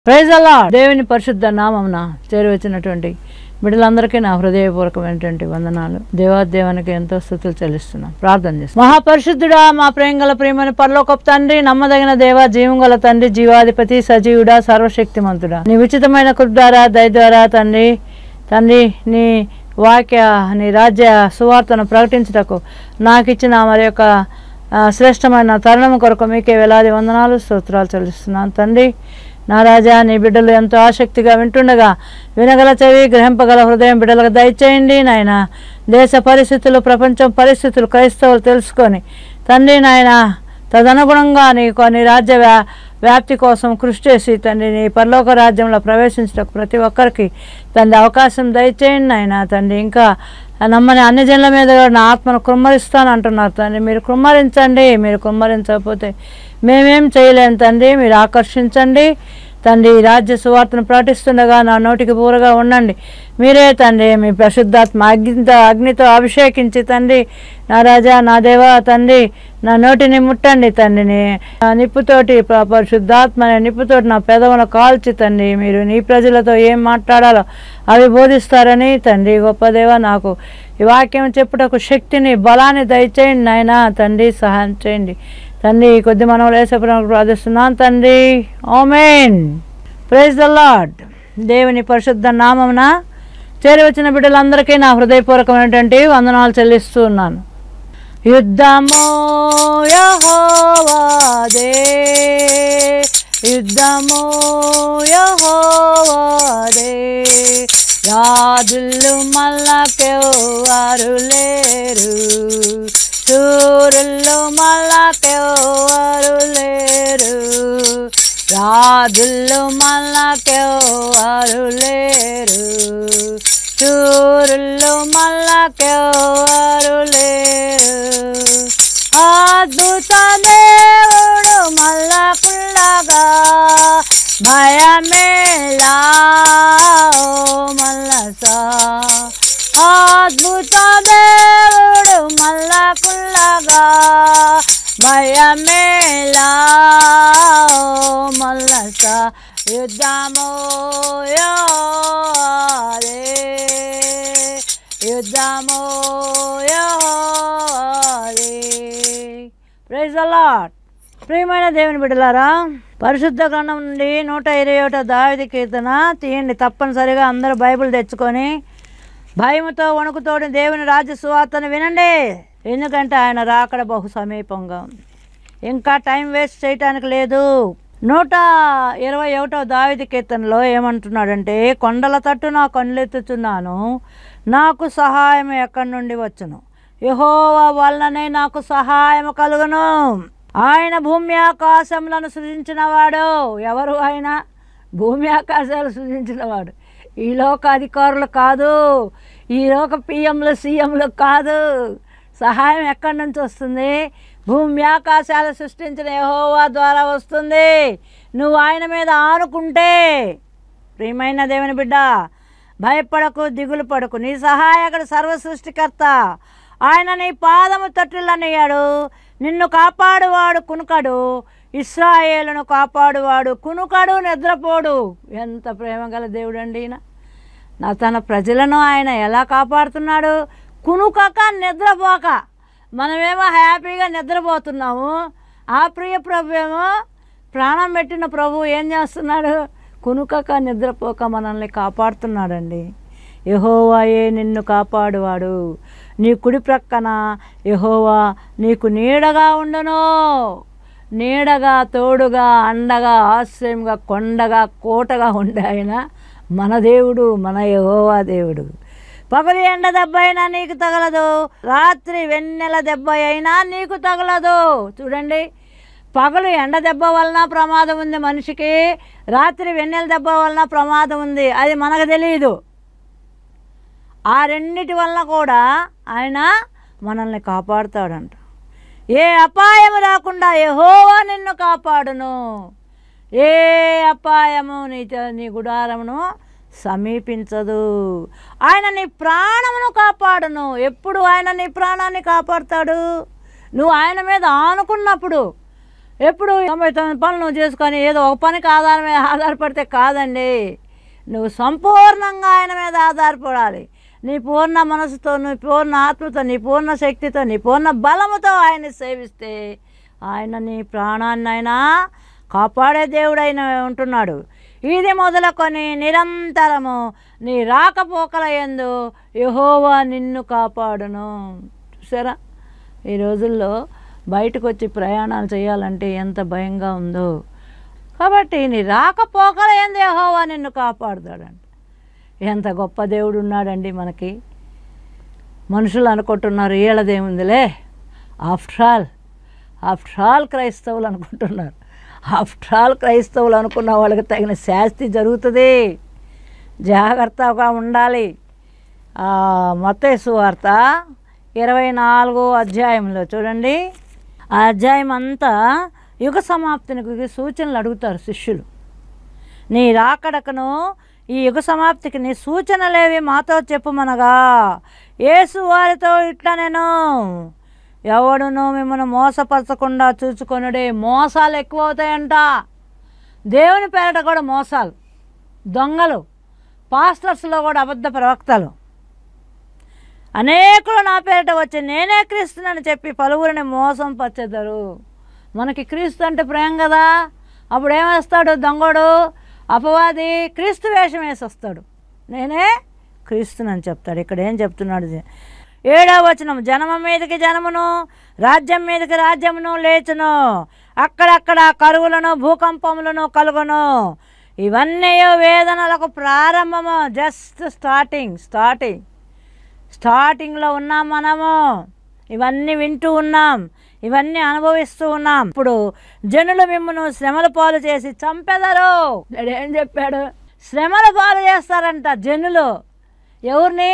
praise అలా దేవుని పరిశుద్ధ నామమున చేరువచ్చినటువంటి బిడ్డలందరికీ నా హృదయపూర్వకమైనటువంటి వందనాలు దేవాదేవానికి ఎంతో స్థుతులు చెల్లిస్తున్నాం ప్రార్థన చేస్తాం మహాపరిశుద్ధుడా మా ప్రేమగల ప్రేమని పరలోకపు తండ్రి నమ్మదగిన దేవ జీవంగల తండ్రి జీవాధిపతి సజీవుడా సర్వశక్తిమంతుడా నీ ఉచితమైన కృప ద్వారా దయ ద్వారా తండ్రి తండ్రి నీ వాక్య నీ రాజ్య సువార్తను ప్రకటించుటకు నాకు ఇచ్చిన మరి యొక్క ఆ, శ్రేష్టమైన తరుణం కొరకు మీకే వేలాది వందనాలు స్తోత్రాలు చెల్లిస్తున్నాను తండ్రి నా రాజా నీ బిడ్డలు ఎంతో ఆసక్తిగా వింటుండగా వినగల చెవి గ్రహింపగల హృదయం బిడ్డలకు దయచేయండి నాయన దేశ పరిస్థితులు ప్రపంచం పరిస్థితులు క్రైస్తవులు తెలుసుకొని తండ్రి నాయన తదనుగుణంగా నీకు నీ రాజ్య వ్యా వ్యాప్తి కోసం కృషి చేసి తండ్రి నీ పరలోక రాజ్యంలో ప్రవేశించడానికి ప్రతి ఒక్కరికి తండ్రి అవకాశం దయచేయండి నాయన తండ్రి ఇంకా నమ్మని అన్ని జనుల మీద కూడా నా ఆత్మను కుమ్మరిస్తాను అంటున్నారు తండ్రి మీరు కుమ్మరించండి మీరు కుమ్మరించకపోతే మేమేం చేయలేము తండ్రి మీరు ఆకర్షించండి తండ్రి ఈ రాజ్య సువార్తను ప్రకటిస్తుండగా నా నోటికి పూరగా ఉండండి మీరే తండ్రి మీ పరిశుద్ధాత్మ అగ్నితో అగ్నితో అభిషేకించి తండ్రి నా రాజా నా దేవా తండ్రి నా నోటిని ముట్టండి తండ్రిని నా నిప్పుతోటి ప- పరిశుద్ధాత్మ అనే నిప్పుతోటి నా పెదవును కాల్చి తండ్రి మీరు నీ ప్రజలతో ఏం మాట్లాడాలో అవి బోధిస్తారని తండ్రి గొప్ప దేవ నాకు ఈ వాక్యం చెప్పుటకు శక్తిని బలాన్ని దయచేయండి నాయనా తండ్రి సహాయం చేయండి తండ్రి ఈ కొద్ది మనం వేసపురం ప్రార్థిస్తున్నాను తండ్రి ఓమెన్ ప్రైజ్ ద లాడ్ దేవుని పరిశుద్ధ నామమున చేరి వచ్చిన బిడ్డలందరికీ నా హృదయపూర్వకమైనటువంటి వందనాలు చెల్లిస్తూ ఉన్నాను యుద్ధము యహోవాదే యుద్ధము యహోవాదే రాజులు మల్లకెవ్వారు లేరు సూరులు మల్లకెవ్వారు లేరు రాజులు మల్లకెవ్వారు లేరు సూరులు మల్లకెవ్వారు లేరు అద్భుత దేవుడు మల్లకుల్లగా భయమేలా ఓ మల్లసా అద్భుత దేవుడు మల్లకుల్లగా భయమేలా ఓ మల్లస యుద్ధమో యోరే యుద్ధమో యోరే ప్రైజ్ అలాట్ ప్రియమైన దేవుని బిడ్డలారా పరిశుద్ధ గ్రంథం నుండి నూట ఇరవై ఒకటో దావిది కీర్తన తీయండి తప్పనిసరిగా అందరూ బైబిల్ తెచ్చుకొని భయముతో వణుకుతోటి దేవుని రాజ్య సువార్తను వినండి ఎందుకంటే ఆయన రాకడ బహు సమీపంగా ఉంది ఇంకా టైం వేస్ట్ చేయటానికి లేదు నూట ఇరవై ఒకటో దావిది కీర్తనలో ఏమంటున్నాడంటే కొండల తట్టు నా కళ్ళెత్తుచున్నాను నాకు సహాయం ఎక్కడి నుండి వచ్చును యహోవా వలననే నాకు సహాయం కలుగును ఆయన భూమి ఆకాశములను సృజించినవాడు ఎవరు ఆయన భూమి ఆకాశాలు సృజించినవాడు ఈ లోక అధికారులు కాదు ఈ లోక పిఎంలు సీఎంలు కాదు సహాయం ఎక్కడి నుంచి వస్తుంది భూమి ఆకాశాలు సృష్టించిన యహోవా ద్వారా వస్తుంది నువ్వు ఆయన మీద ఆనుకుంటే ప్రియమైన దేవుని బిడ్డ భయపడకు దిగులు పడకు నీ సహాయకుడు సర్వ సృష్టికర్త ఆయన నీ పాదము తొట్టిల్లనయ్యాడు నిన్ను కాపాడువాడు కునుకడు ఇస్రాయేలును కాపాడువాడు కునుకడు నిద్రపోడు ఎంత ప్రేమ గల దేవుడు అండి ఈయన నా తన ప్రజలను ఆయన ఎలా కాపాడుతున్నాడు కునుకక నిద్రపోక మనమేమో హ్యాపీగా నిద్రపోతున్నాము ఆ ప్రియ ప్రభు ఏమో ప్రాణం పెట్టిన ప్రభు ఏం చేస్తున్నాడు కునుకక నిద్రపోక మనల్ని కాపాడుతున్నాడండి యహోవాయే నిన్ను కాపాడువాడు నీ కుడి ప్రక్కన యహోవా నీకు నీడగా ఉండును నీడగా తోడుగా అండగా ఆశ్రయంగా కొండగా కోటగా ఉండే ఆయన మన దేవుడు మన యహోవా దేవుడు పగలు ఎండ దెబ్బ అయినా నీకు తగలదు రాత్రి వెన్నెల దెబ్బ అయినా నీకు తగలదు చూడండి పగలు ఎండ దెబ్బ వలన ప్రమాదం ఉంది మనిషికి రాత్రి వెన్నెల దెబ్బ వలన ప్రమాదం ఉంది అది మనకు తెలియదు ఆ రెండిటి వలన కూడా ఆయన మనల్ని కాపాడుతాడంట ఏ అపాయము రాకుండా యెహోవా నిన్ను కాపాడును ఏ అపాయము నీ చ- నీ గుడారమును సమీపించదు ఆయన నీ ప్రాణమును కాపాడును ఎప్పుడు ఆయన నీ ప్రాణాన్ని కాపాడుతాడు నువ్వు ఆయన మీద ఆనుకున్నప్పుడు ఎప్పుడు తొంభై తొమ్మిది పనులు నువ్వు చేసుకొని ఏదో ఒక పనికి ఆధారం మీద ఆధారపడితే కాదండి నువ్వు సంపూర్ణంగా ఆయన మీద ఆధారపడాలి నీ పూర్ణ మనసుతో నీ పూర్ణ ఆత్మతో నీ పూర్ణ శక్తితో నీ పూర్ణ బలముతో ఆయన్ని సేవిస్తే ఆయన నీ ప్రాణాన్ని అయినా కాపాడే దేవుడైన ఉంటున్నాడు ఇది మొదలుకొని నిరంతరము నీ రాకపోకల ఎందు యహోవా నిన్ను కాపాడును చూసారా ఈ రోజుల్లో బయటకు వచ్చి ప్రయాణాలు చేయాలంటే ఎంత భయంగా ఉందో కాబట్టి నీ రాకపోకల ఎందు యహోవా నిన్ను కాపాడుతాడంట ఎంత గొప్ప దేవుడు ఉన్నాడండి మనకి మనుషులు అనుకుంటున్నారు వీళ్ళదేముందిలే ఆఫ్టర్ ఆల్ ఆఫ్టర్ ఆల్ క్రైస్తవులు అనుకుంటున్నారు ఆఫ్టర్ ఆల్ క్రైస్తవులు అనుకున్న వాళ్ళకి తగిన శాస్తి జరుగుతుంది జాగ్రత్తగా ఉండాలి మత్తేసు వార్త ఇరవై నాలుగో అధ్యాయంలో చూడండి ఆ అధ్యాయం అంతా యుగ సమాప్తికి సూచనలు అడుగుతారు శిష్యులు నీ రాకడకను ఈ యుగ సమాప్తికి నీ సూచనలేవి మాతో చెప్పుమనగా యేసు వారితో ఇట్లా నేను ఎవడును మిమ్మల్ని మోసపరచకుండా చూసుకొనుడే మోసాలు ఎక్కువ అవుతాయంట దేవుని పేరట కూడా మోసాలు దొంగలు పాస్టర్స్లో కూడా అబద్ధ ప్రవక్తలు అనేకులు నా పేరిట వచ్చి నేనే క్రీస్తునని చెప్పి పలువురిని మోసం పచ్చెదరు మనకి క్రీస్తు అంటే ప్రేమ కదా అప్పుడు ఏమేస్తాడు దొంగడు అపవాది క్రీస్తు వేషం వేసి వస్తాడు నేనే క్రీస్తునని చెప్తాడు ఇక్కడ ఏం చెప్తున్నాడు ఏడవ వచనం జనమ మీదకి జనమును రాజ్యం మీదకి రాజ్యమును లేచును అక్కడక్కడ కరువులను భూకంపములను కలుగును ఇవన్నీ వేదనలకు ప్రారంభము జస్ట్ స్టార్టింగ్ స్టార్టింగ్ స్టార్టింగ్లో ఉన్నాం మనము ఇవన్నీ వింటూ ఉన్నాం ఇవన్నీ అనుభవిస్తూ ఉన్నాం ఇప్పుడు జనులు మిమ్మల్ని శ్రమల పాలు చేసి చంపెదరు వీడు ఏం చెప్పాడు శ్రమల పాలు చేస్తారంట జనులు ఎవరిని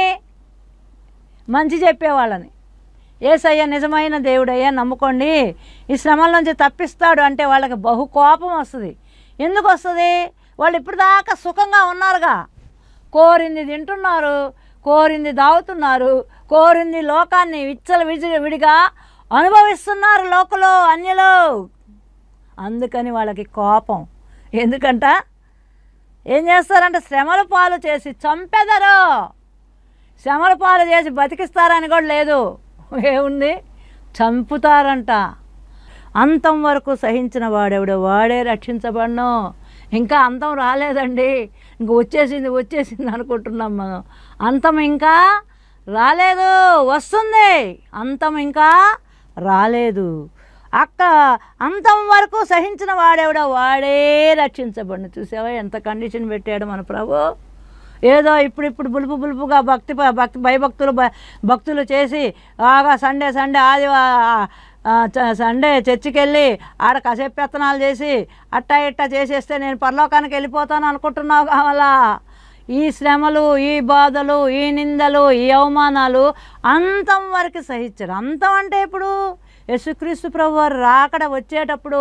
మంచి చెప్పేవాళ్ళని ఏసయ్య నిజమైన దేవుడయ్యా నమ్ముకోండి ఈ శ్రమల నుంచి తప్పిస్తాడు అంటే వాళ్ళకి బహు కోపం వస్తుంది ఎందుకు వస్తుంది వాళ్ళు ఇప్పుడు దాకా సుఖంగా ఉన్నారుగా కోరింది తింటున్నారు కోరింది దాగుతున్నారు కోరింది లోకాన్ని విచ్చల విజి విడిగా అనుభవిస్తున్నారు లోకలు అన్యులు అందుకని వాళ్ళకి కోపం ఎందుకంట ఏం చేస్తారంటే శ్రమల పాలు చేసి చంపెదరు శ్రమల పాలు చేసి బతికిస్తారని కూడా లేదు ఏముంది చంపుతారంట అంతం వరకు సహించిన వాడెవడో వాడే రక్షించబడను ఇంకా అంతం రాలేదండి ఇంక వచ్చేసింది వచ్చేసింది అనుకుంటున్నాం మనం అంతం ఇంకా రాలేదు వస్తుంది అంతం ఇంకా రాలేదు అక్క అంతం వరకు సహించిన వాడెవడో వాడే రక్షించబడిన చూసావా ఎంత కండిషన్ పెట్టాడు మన ప్రభు ఏదో ఇప్పుడు ఇప్పుడు బులుపు బులుపుగా భక్తి ప- భక్తి భయభక్తులు భ- భక్తులు చేసి బాగా సండే సండే ఆదివా ఆ, చ- సండే చర్చికి వెళ్ళి ఆడ కాసేపు పెత్తనాలు చేసి అట్టా ఇట్టా చేసేస్తే నేను పరలోకానికి వెళ్ళిపోతాను అనుకుంటున్నావు కావాలా ఈ శ్రమలు ఈ బాధలు ఈ నిందలు ఈ అవమానాలు అంతం వరకు సహించరు అంతం అంటే ఇప్పుడు యేసుక్రీస్తు ప్రభు వారు రాకడ వచ్చేటప్పుడు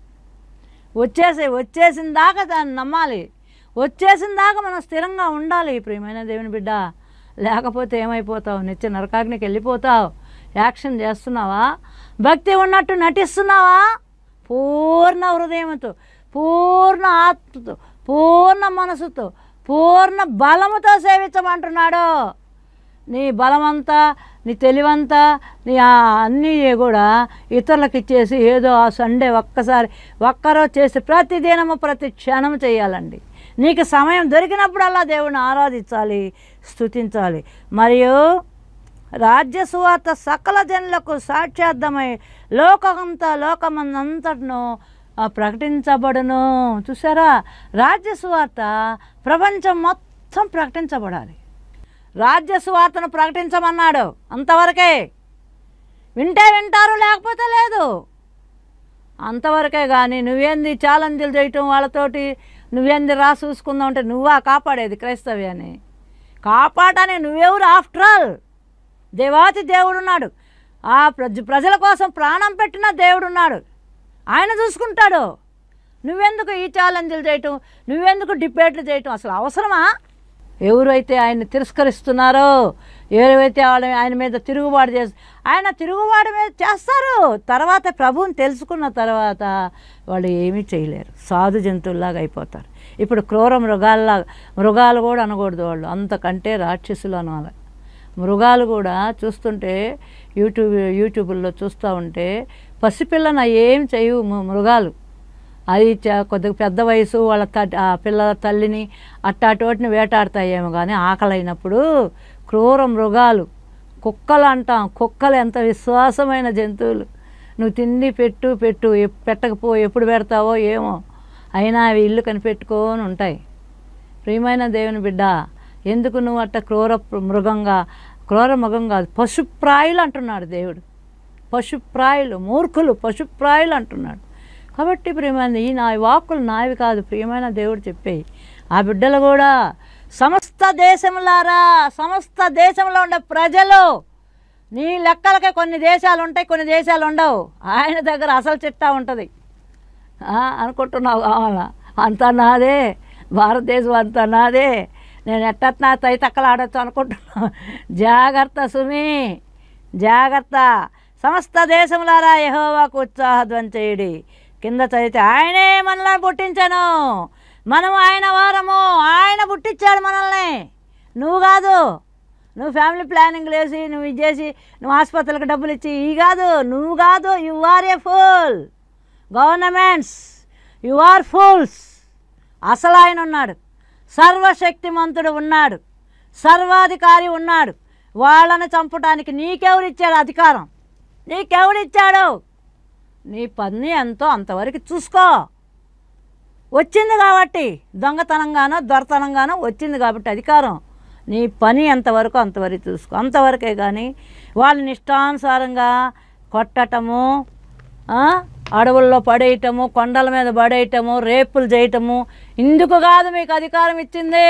వచ్చేసి వచ్చేసిన దాకా దాన్ని నమ్మాలి వచ్చేసిన దాకా మనం స్థిరంగా ఉండాలి ప్రియమైన దేవుని బిడ్డ లేకపోతే ఏమైపోతావు నిత్య నరకాగ్నికి వెళ్ళిపోతావు యాక్షన్ చేస్తున్నావా భక్తి ఉన్నట్టు నటిస్తున్నావా పూర్ణ హృదయంతో పూర్ణ ఆత్మతో పూర్ణ మనసుతో పూర్ణ బలముతో సేవించమంటున్నాడు నీ బలమంతా నీ తెలివంతా నీ ఆ అన్నీ కూడా ఇతరులకు ఇచ్చేసి ఏదో ఆ సండే ఒక్కసారి ఒక్కరోజు చేసి ప్రతి దినము ప్రతి క్షణం చేయాలండి నీకు సమయం దొరికినప్పుడల్లా దేవుని ఆరాధించాలి స్తుతించాలి మరియు రాజ్య సువార్త సకల జనులకు సాక్ష్యార్థమై లోకమంతా లోకమందంతటను ఆ, ప్రకటించబడును చూసారా రాజ్య సువార్త ప్రపంచం మొత్తం ప్రకటించబడాలి రాజ్య సువార్తను ప్రకటించమన్నాడు అంతవరకే వింటే వింటారు లేకపోతే లేదు అంతవరకే కానీ నువ్వేంది ఛాలెంజ్లు చేయటం వాళ్ళతోటి నువ్వేంది రా చూసుకుందాం అంటే నువ్వా కాపాడేది క్రైస్తవ్యాన్ని కాపాడని నువ్వెవరు ఆఫ్టర్ ఆల్ దేవాతి దేవుడున్నాడు ఆ ప్రజ ప్రజల కోసం ప్రాణం పెట్టిన దేవుడున్నాడు ఆయన చూసుకుంటాడు నువ్వెందుకు ఈ ఛాలెంజ్లు చేయటం నువ్వెందుకు డిబేట్లు చేయటం అసలు అవసరమా ఎవరైతే ఆయన్ని తిరస్కరిస్తున్నారో ఎవరైతే వాళ్ళ ఆయన మీద తిరుగుబాటు చేసి ఆయన తిరుగుబాటు మీద చేస్తారు తర్వాత ప్రభువుని తెలుసుకున్న తర్వాత వాళ్ళు ఏమీ చేయలేరు సాధు జంతువుల్లాగా అయిపోతారు ఇప్పుడు క్రూర మృగాల్లాగా మృగాలు కూడా అనకూడదు వాళ్ళు అంతకంటే రాక్షసులు అనాలి మృగాలు కూడా చూస్తుంటే యూట్యూబ్ యూట్యూబ్లో చూస్తూ ఉంటే పసిపిల్లన ఏం చేయవు మ- మృగాలు అది చ- కొద్దిగా పెద్ద వయసు వాళ్ళ త ఆ పిల్లల తల్లిని అట్టాటోటిని వేటాడతాయేమో కానీ ఆకలి అయినప్పుడు క్రూర మృగాలు కుక్కలు అంటాం కుక్కలు ఎంత విశ్వాసమైన జంతువులు నువ్వు తిండి పెట్టు పెట్టు ఎప్- పెట్టకపో ఎప్పుడు పెడతావో ఏమో అయినా అవి ఇల్లు కనిపెట్టుకొని ఉంటాయి ప్రియమైన దేవుని బిడ్డ ఎందుకు నువ్వు అట్ట క్రూర ప్ర- మృగంగా క్రూర మృగం కాదు పశుప్రాయులు అంటున్నాడు దేవుడు పశుప్రాయులు మూర్ఖులు పశుప్రాయులు అంటున్నాడు కాబట్టి ప్రియమైన ఈ నా వాక్కులు నావి కాదు ప్రియమైన దేవుడు చెప్పేయి ఆ బిడ్డలు కూడా సమస్త దేశములారా సమస్త దేశంలో ఉండే ప్రజలు నీ లెక్కలకే కొన్ని దేశాలు ఉంటాయి కొన్ని దేశాలు ఉండవు ఆయన దగ్గర అసలు చిట్టా ఉంటుంది ఆ, అనుకుంటున్నావు కావాలా అంతా నాదే భారతదేశం అంతా నాదే నేను ఎట్టట్ నా తైతక్కలు ఆడొచ్చు అనుకుంటున్నా జాగ్రత్త సుమి జాగ్రత్త సమస్త దేశములారా యహోవాకు ఉత్సాహధ్వని చేయుడి కింద చదివితే ఆయనే మనల్ని పుట్టించాను మనం ఆయన వారము ఆయన పుట్టించాడు మనల్ని నువ్వు కాదు నువ్వు ఫ్యామిలీ ప్లానింగ్ వేసి నువ్వు ఇది చేసి నువ్వు ఆసుపత్రులకు డబ్బులు ఇచ్చి ఈ కాదు నువ్వు కాదు you are a fool governments you are fools అసలు ఆయన ఉన్నాడు సర్వశక్తిమంతుడు ఉన్నాడు సర్వాధికారి ఉన్నాడు వాళ్ళని చంపడానికి నీకెవరిచ్చాడు అధికారం నీకెవరిచ్చాడు నీ పని ఎంతో అంతవరకు చూసుకో వచ్చింది కాబట్టి దొంగతనంగానో దొరతనంగానో వచ్చింది కాబట్టి అధికారం నీ పని ఎంతవరకు అంతవరకు చూసుకో అంతవరకే కానీ వాళ్ళని ఇష్టానుసారంగా కొట్టటము ఆ, అడవుల్లో పడేయటము కొండల మీద పడేయటము రేపులు చేయటము ఇందుకు కాదు మీకు అధికారం ఇచ్చింది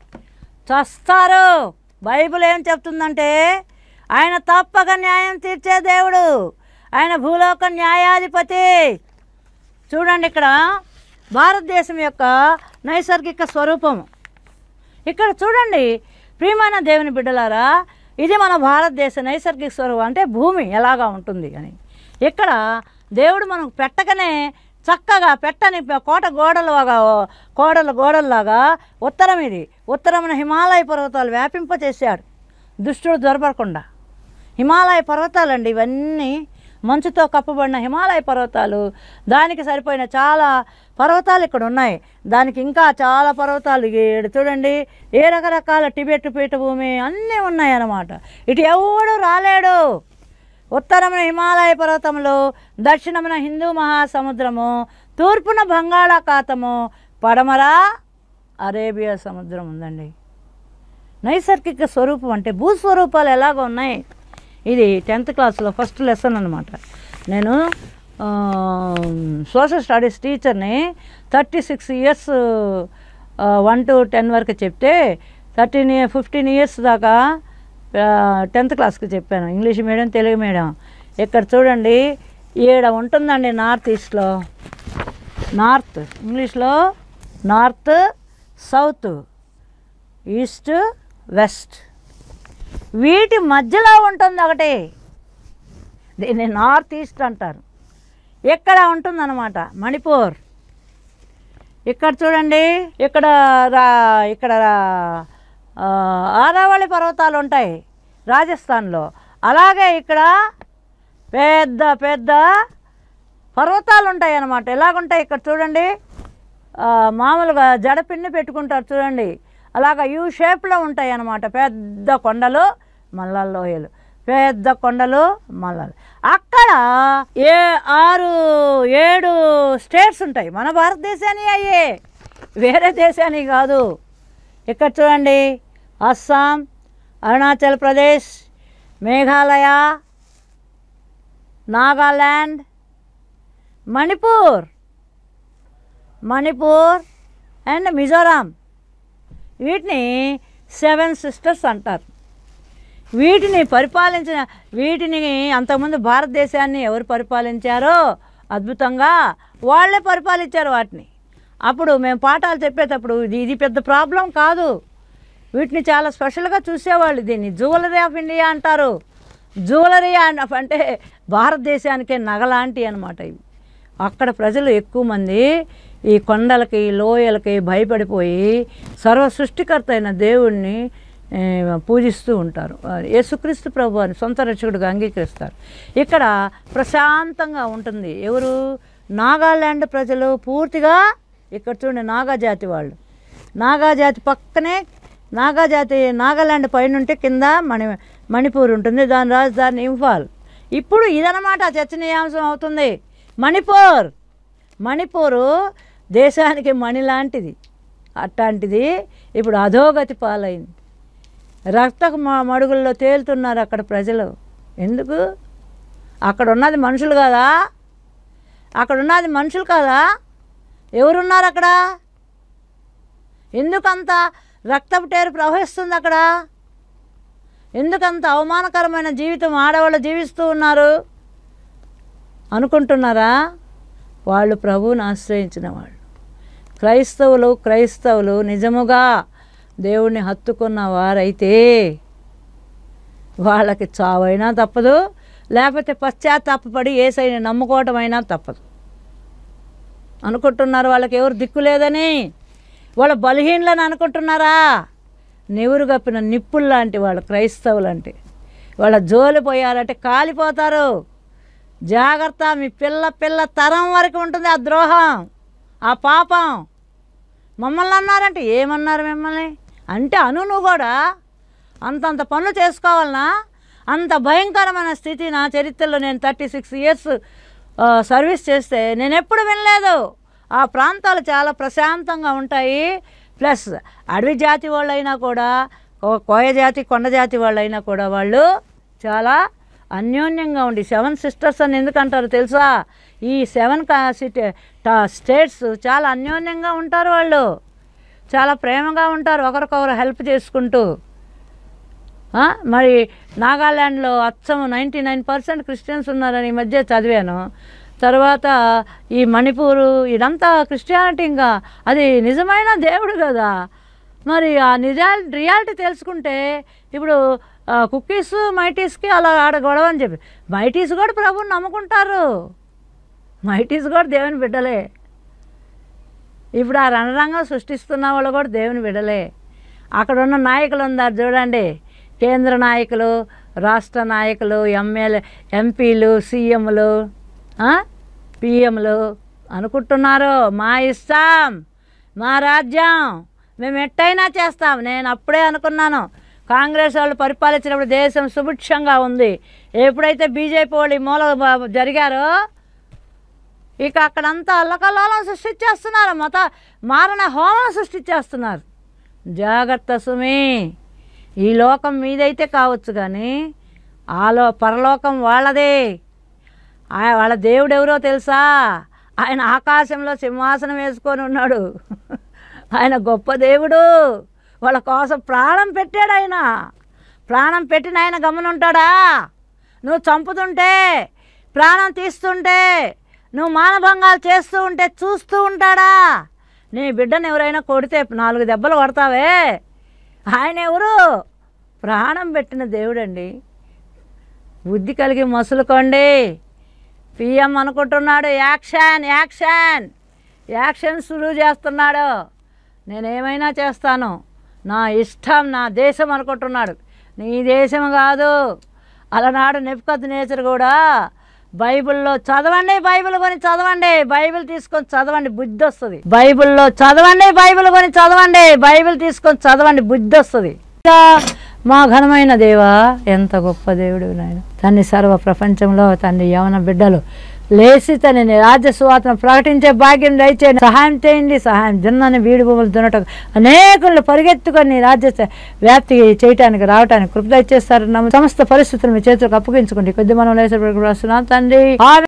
చస్తారు బైబిల్ ఏం చెప్తుందంటే ఆయన తప్పక న్యాయం తీర్చే దేవుడు ఆయన భూలోక న్యాయాధిపతి చూడండి ఇక్కడ భారతదేశం యొక్క నైసర్గిక స్వరూపము ఇక్కడ చూడండి ప్రియమైన దేవుని బిడ్డలారా ఇది మన భారతదేశ నైసర్గిక స్వరూపం అంటే భూమి ఎలాగా ఉంటుంది అని ఇక్కడ దేవుడు మనకు పెట్టకనే చక్కగా పెట్టని ప- కోట గోడలుగా కోడల గోడల్లాగా ఉత్తరం ఇది ఉత్తరమున హిమాలయ పర్వతాలు వ్యాపింపచేశాడు దుష్టుడు దొరపడకుండా హిమాలయ పర్వతాలండి ఇవన్నీ మంచుతో కప్పబడిన హిమాలయ పర్వతాలు దానికి సరిపోయిన చాలా పర్వతాలు ఇక్కడ ఉన్నాయి దానికి ఇంకా చాలా పర్వతాలు ఈడ చూడండి ఏ రకరకాల టిబెట్ పీఠభూమి అన్నీ ఉన్నాయి అన్నమాట ఇటు ఎవడు రాలేడు ఉత్తరమున హిమాలయ పర్వతములు దక్షిణమున హిందూ మహాసముద్రము తూర్పున బంగాళాఖాతము పడమర అరేబియా సముద్రం ఉందండి నైసర్గిక స్వరూపం అంటే భూస్వరూపాలు ఎలాగ ఉన్నాయి ఇది టెన్త్ క్లాస్లో ఫస్ట్ లెసన్ అనమాట నేను సోషల్ స్టడీస్ టీచర్ని thirty six years one to ten వరకు చెప్తే థర్టీన్ ఫిఫ్టీన్ ఇయర్స్ దాకా టెన్త్ క్లాస్కి చెప్పాను ఇంగ్లీష్ మీడియం తెలుగు మీడియం ఇక్కడ చూడండి ఈడ ఉంటుందండి నార్త్ ఈస్ట్లో నార్త్ ఇంగ్లీష్లో నార్త్ సౌత్ ఈస్ట్ వెస్ట్ వీటి మధ్యలో ఉంటుంది ఒకటి దీన్ని నార్త్ ఈస్ట్ అంటారు ఇక్కడ ఉంటుందన్నమాట మణిపూర్ ఇక్కడ చూడండి ఇక్కడ రా ఇక్కడ రా- ఆ, ఆరావళి పర్వతాలు ఉంటాయి రాజస్థాన్లో అలాగే ఇక్కడ పెద్ద పెద్ద పర్వతాలు ఉంటాయి అన్నమాట ఎలాగుంటాయి ఇక్కడ చూడండి ఆ, మామూలుగా జడపిన్ని పెట్టుకుంటారు చూడండి అలాగా యూ షేప్లో ఉంటాయి అన్నమాట పెద్ద కొండలు మల్లల లోయలు పెద్ద కొండలు మల్లలు అక్కడ ఏ ఆరు ఏడు స్టేట్స్ ఉంటాయి మన భారతదేశాన్ని అయ్యే వేరే దేశాన్ని కాదు ఇక్కడ చూడండి అస్సాం అరుణాచల్ ప్రదేశ్ మేఘాలయ నాగాల్యాండ్ మణిపూర్ మణిపూర్ అండ్ మిజోరాం వీటిని సెవెన్ సిస్టర్స్ అంటారు వీటిని పరిపాలించిన వీటిని అంతకుముందు భారతదేశాన్ని ఎవరు పరిపాలించారో అద్భుతంగా వాళ్ళే పరిపాలించారు వాటిని అప్పుడు మేము పాఠాలు చెప్పేటప్పుడు ఇది ఇది పెద్ద ప్రాబ్లం కాదు వీటిని చాలా స్పెషల్గా చూసేవాళ్ళు దీన్ని జ్యువెలరీ ఆఫ్ ఇండియా అంటారు జ్యువెలరీ అండ్ అంటే భారతదేశానికే నగలాంటి అనమాట ఇవి అక్కడ ప్రజలు ఎక్కువ మంది ఈ కొండలకి లోయలకి భయపడిపోయి సర్వ సృష్టికర్త అయిన దేవుణ్ణి ఏ, పూజిస్తూ ఉంటారు యేసుక్రీస్తు ప్రభు అని సొంత రక్షకుడిగా అంగీకరిస్తారు ఇక్కడ ప్రశాంతంగా ఉంటుంది ఎవరు నాగాల్యాండ్ ప్రజలు పూర్తిగా ఇక్కడ చూడండి నాగా జాతి వాళ్ళు నాగా జాతి పక్కనే నాగా జాతి నాగాల్యాండ్ పైన ఉంటే కింద మణి మణిపూర్ ఉంటుంది దాని రాజధాని ఇంఫాల్ ఇప్పుడు ఇదనమాట చర్చనీయాంశం అవుతుంది మణిపూర్ మణిపూరు దేశానికి మణి లాంటిది అట్లాంటిది ఇప్పుడు అధోగతి పాలైంది రక్తపు మ- మడుగుల్లో తేలుతున్నారు అక్కడ ప్రజలు ఎందుకు అక్కడ ఉన్నది మనుషులు కాదా అక్కడ ఉన్నది మనుషులు కాదా ఎవరున్నారు అక్కడ ఎందుకంత రక్తపు టేరు ప్రవహిస్తుంది అక్కడ ఎందుకంత అవమానకరమైన జీవితం ఆడవాళ్ళు జీవిస్తూ ఉన్నారు అనుకుంటున్నారా వాళ్ళు ప్రభువుని ఆశ్రయించిన వాళ్ళు క్రైస్తవులు క్రైస్తవులు నిజముగా దేవుణ్ణి హత్తుకున్న వారైతే వాళ్ళకి చావైనా తప్పదు లేకపోతే పశ్చాత్తాపపడి ఏసైని నమ్ముకోవటమైనా తప్పదు అనుకుంటున్నారు వాళ్ళకి ఎవరు దిక్కు లేదని వాళ్ళ బలహీనలని అనుకుంటున్నారా నెవురు కప్పిన నిప్పులు లాంటి వాళ్ళు క్రైస్తవులు అంటే వాళ్ళ జోలి పోయారంటే కాలిపోతారు జాగ్రత్త మీ పిల్ల పిల్ల తరం వరకు ఉంటుంది ఆ ద్రోహం ఆ పాపం మమ్మల్ని అన్నారంటే ఏమన్నారు మిమ్మల్ని అంటే అను నువ్వు కూడా అంతంత పనులు చేసుకోవాలనా అంత భయంకరమైన స్థితి నా చరిత్రలో నేను థర్టీ సిక్స్ ఇయర్స్ సర్వీస్ చేస్తే నేను ఎప్పుడు వినలేదు ఆ ప్రాంతాలు చాలా ప్రశాంతంగా ఉంటాయి ప్లస్ అడవి జాతి వాళ్ళైనా కూడా కో- కోయ జాతి కొండ జాతి వాళ్ళైనా కూడా వాళ్ళు చాలా అన్యోన్యంగా ఉండి సెవెన్ సిస్టర్స్ అని ఎందుకు అంటారు తెలుసా ఈ సెవెన్ కా సిటీ టా- స్టేట్స్ చాలా అన్యోన్యంగా ఉంటారు వాళ్ళు చాలా ప్రేమగా ఉంటారు ఒకరికొకరు హెల్ప్ చేసుకుంటూ ఆ, మరి నాగాల్యాండ్లో అచ్చం నైంటీ నైన్ పర్సెంట్ క్రిస్టియన్స్ ఉన్నారని ఈ మధ్య చదివాను తర్వాత ఈ మణిపూరు ఇదంతా క్రిస్టియానిటీ ఇంకా అది నిజమైన దేవుడు కదా మరి ఆ నిజాల్ రియాలిటీ తెలుసుకుంటే ఇప్పుడు ఆ, కుక్కీస్ మైటీస్కి అలా ఆడ గొడవ అని చెప్పి మైటీస్ కూడా ప్రభుని నమ్ముకుంటారు మైటీస్ కూడా దేవుని బిడ్డలే ఇప్పుడు ఆ రణరంగం సృష్టిస్తున్న వాళ్ళు కూడా దేవుని బిడలే అక్కడ ఉన్న నాయకులు ఉన్నారు చూడండి కేంద్ర నాయకులు రాష్ట్ర నాయకులు ఎమ్మెల్యే ఎంపీలు సీఎంలు పిఎంలు అనుకుంటున్నారు మా ఇష్టం మా రాజ్యం మేము ఎట్టయినా చేస్తాం నేను అప్పుడే అనుకున్నాను కాంగ్రెస్ వాళ్ళు పరిపాలించినప్పుడు దేశం సుభిక్షంగా ఉంది ఎప్పుడైతే బీజేపీ వాళ్ళు ఈ మూల బ- జరిగారో ఇక అక్కడంతా అల్లకల్లోలం సృష్టించేస్తున్నారు మత మారణ హోమం సృష్టించేస్తున్నారు జాగ్రత్త సుమి ఈ లోకం మీదైతే కావచ్చు కానీ ఆలో పరలోకం వాళ్ళదే ఆ- వాళ్ళ దేవుడు ఎవరో తెలుసా ఆయన ఆకాశంలో సింహాసనం వేసుకొని ఉన్నాడు ఆయన గొప్ప దేవుడు వాళ్ళ కోసం ప్రాణం పెట్టాడు ఆయన ప్రాణం పెట్టిన ఆయన గమనుంటాడా నువ్వు చంపుతుంటే ప్రాణం తీస్తుంటే నువ్వు మానభంగాలు చేస్తూ ఉంటే చూస్తూ ఉంటాడా నీ బిడ్డను ఎవరైనా కొడితే నాలుగు దెబ్బలు కొడతావే ఆయన ఎవరు ప్రాణం పెట్టిన దేవుడండి బుద్ధి కలిగి మసులుకోండి పిఎం అనుకుంటున్నాడు యాక్షన్ యాక్షన్ యాక్షన్ సులువు చేస్తున్నాడు నేనేమైనా చేస్తాను నా ఇష్టం నా దేశం అనుకుంటున్నాడు నీ దేశం కాదు అలనాడు నెప్పుకొద్దు నేచర్ కూడా బైబిల్లో చదవండి బైబిల్ కొని చదవండి బైబిల్ తీసుకొని చదవండి బుద్ధి వస్తుంది బైబిల్లో చదవండి బైబిల్ కొని చదవండి బైబిల్ తీసుకొని చదవండి బుద్ధి వస్తుంది ఇంకా మా ఘనమైన దేవా ఎంత గొప్ప దేవుడు నాయన తన్ని సర్వ ప్రపంచంలో తండ్రి యవన బిడ్డలు లేచి తన రాజ్య సువార్తను ప్రకటించే భాగ్యం దయచేయండి సహాయం చేయండి సహాయం దున్నని వీడి భూములు దున్నటం అనేకులు పరిగెత్తుకొని నీ రాజ్య స- వ్యాప్తి చేయటానికి రావటానికి కృప దయచేస్తారు సమస్త పరిస్థితులు మీ చేతులకు అప్పగించుకోండి కొద్ది మనం లేచి తండ్రి ఆమె